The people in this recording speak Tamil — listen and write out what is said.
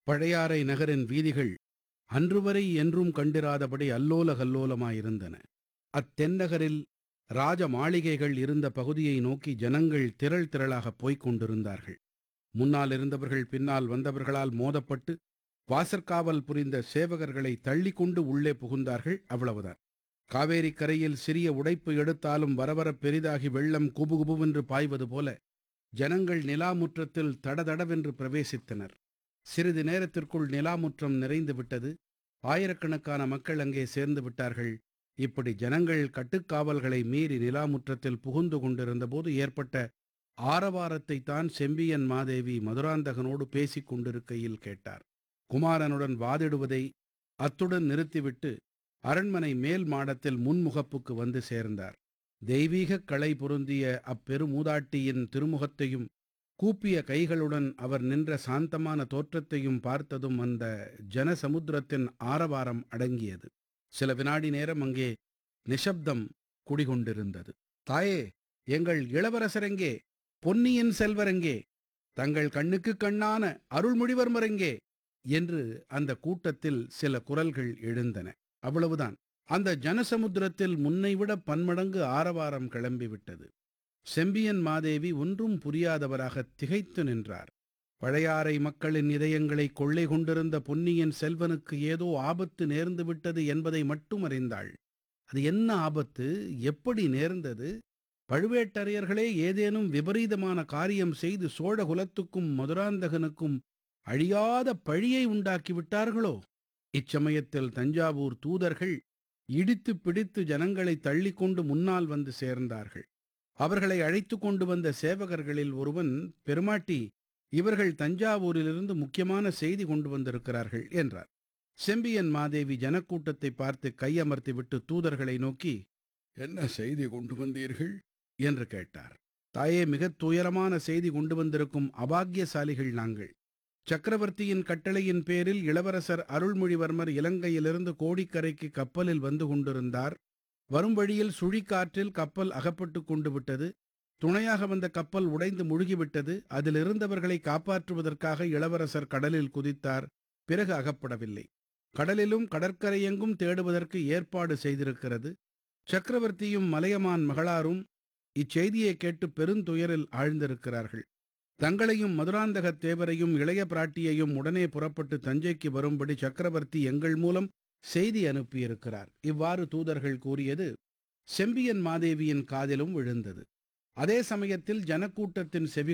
பழையாறை நகரின் வீதிகள் அன்றுவரை என்றும் கண்டிராதபடி அல்லோல கல்லோலமாயிருந்தன அத்தென்னகரில் ராஜ மாளிகைகள் இருந்த பகுதியை நோக்கி ஜனங்கள் திரள் திரளாகப் போய்க் கொண்டிருந்தார்கள் முன்னால் இருந்தவர்கள் பின்னால் வந்தவர்களால் மோதப்பட்டு வாசற்காவல் புரிந்த சேவகர்களை தள்ளிக் கொண்டு உள்ளே புகுந்தார்கள் அவ்வளவுதான் காவேரி கரையில் சிறிய உடைப்பு எடுத்தாலும் வரவரப் பெரிதாகி வெள்ளம் குபுகுபுவென்று பாய்வது போல ஜனங்கள் நிலாமுற்றத்தில் தடதடவென்று பிரவேசித்தனர் சிறிது நேரத்திற்குள் நிலாமுற்றம் நிறைந்து விட்டது ஆயிரக்கணக்கான மக்கள் அங்கே சேர்ந்து விட்டார்கள் இப்படி ஜனங்கள் கட்டுக்காவல்களை மீறி நிலாமுற்றத்தில் புகுந்து கொண்டிருந்தபோது ஏற்பட்ட ஆரவாரத்தை தான் செம்பியன் மாதேவி மதுராந்தகனோடு பேசிக் கொண்டிருக்கையில் கேட்டார் குமாரனுடன் வாதிடுவதை அத்துடன் நிறுத்திவிட்டு அரண்மனை மேல் மாடத்தில் முன்முகப்புக்கு வந்து சேர்ந்தார் தெய்வீகக் களை பொருந்திய அப்பெருமூதாட்டியின் திருமுகத்தையும் கூப்பிய கைகளுடன் அவர் நின்ற சாந்தமான தோற்றத்தையும் பார்த்ததும் அந்த ஜனசமுத்திரத்தின் ஆரவாரம் அடங்கியது சில வினாடி நேரம் அங்கே நிசப்தம் குடிகொண்டிருந்தது தாயே எங்கள் இளவரசரெங்கே பொன்னியின் செல்வரெங்கே தங்கள் கண்ணுக்கு கண்ணான அருள்மொழிவர்மரெங்கே என்று அந்த கூட்டத்தில் சில குரல்கள் எழுந்தன அவ்வளவுதான் அந்த ஜனசமுத்திரத்தில் முன்னைவிட பன்மடங்கு ஆரவாரம் கிளம்பிவிட்டது செம்பியன் மாதேவி ஒன்றும் புரியாதவராக திகைத்து நின்றார் பழையாறை மக்களின் இதயங்களை கொள்ளை கொண்டிருந்த பொன்னியின் செல்வனுக்கு ஏதோ ஆபத்து நேர்ந்து விட்டது என்பதை மட்டும் அறிந்தாள் அது என்ன ஆபத்து எப்படி நேர்ந்தது பழுவேட்டரையர்களே ஏதேனும் விபரீதமான காரியம் செய்து சோழகுலத்துக்கும் மதுராந்தகனுக்கும் அழியாத பழியை உண்டாக்கி விட்டார்களோ இச்சமயத்தில் தஞ்சாவூர் தூதர்கள் இடித்து பிடித்து ஜனங்களை தள்ளிக்கொண்டு முன்னால் வந்து சேர்ந்தார்கள் அவர்களை அழைத்து கொண்டு வந்த சேவகர்களில் ஒருவன் பெருமாட்டி இவர்கள் தஞ்சாவூரிலிருந்து முக்கியமான செய்தி கொண்டு வந்திருக்கிறார்கள் என்றார் செம்பியன் மாதேவி ஜனக்கூட்டத்தை பார்த்து கையமர்த்தி விட்டு தூதர்களை நோக்கி என்ன செய்தி கொண்டு வந்தீர்கள் என்று கேட்டார் தாயே மிகத் துயரமான செய்தி கொண்டு வந்திருக்கும் அபாக்கியசாலிகள் நாங்கள் சக்கரவர்த்தியின் கட்டளையின் பேரில் இளவரசர் அருள்மொழிவர்மர் இலங்கையிலிருந்து கோடிக்கரைக்கு கப்பலில் வந்து கொண்டிருந்தார் வரும் வழியில் சுழிக்காற்றில் கப்பல் அகப்பட்டு கொண்டு விட்டது துணையாக வந்த கப்பல் உடைந்து முழுகிவிட்டது அதில் இருந்தவர்களை காப்பாற்றுவதற்காக இளவரசர் கடலில் குதித்தார் பிறகு அகப்படவில்லை கடலிலும் கடற்கரையெங்கும் தேடுவதற்கு ஏற்பாடு செய்திருக்கிறது சக்கரவர்த்தியும் மலையமான் மகளாரும் இச்செய்தியை கேட்டு பெருந்துயரில் ஆழ்ந்திருக்கிறார்கள் தங்களையும் மதுராந்தகத் தேவரையும் இளைய பிராட்டியையும் உடனே புறப்பட்டு தஞ்சைக்கு வரும்படி சக்கரவர்த்தி எங்கள் மூலம் செய்தி அனுப்பியிருக்கிறார் இவ்வாறு தூதர்கள் கூறியது செம்பியன் மாதேவியின் காதிலும் விழுந்தது அதே சமயத்தில் ஜனக்கூட்டத்தின் செவி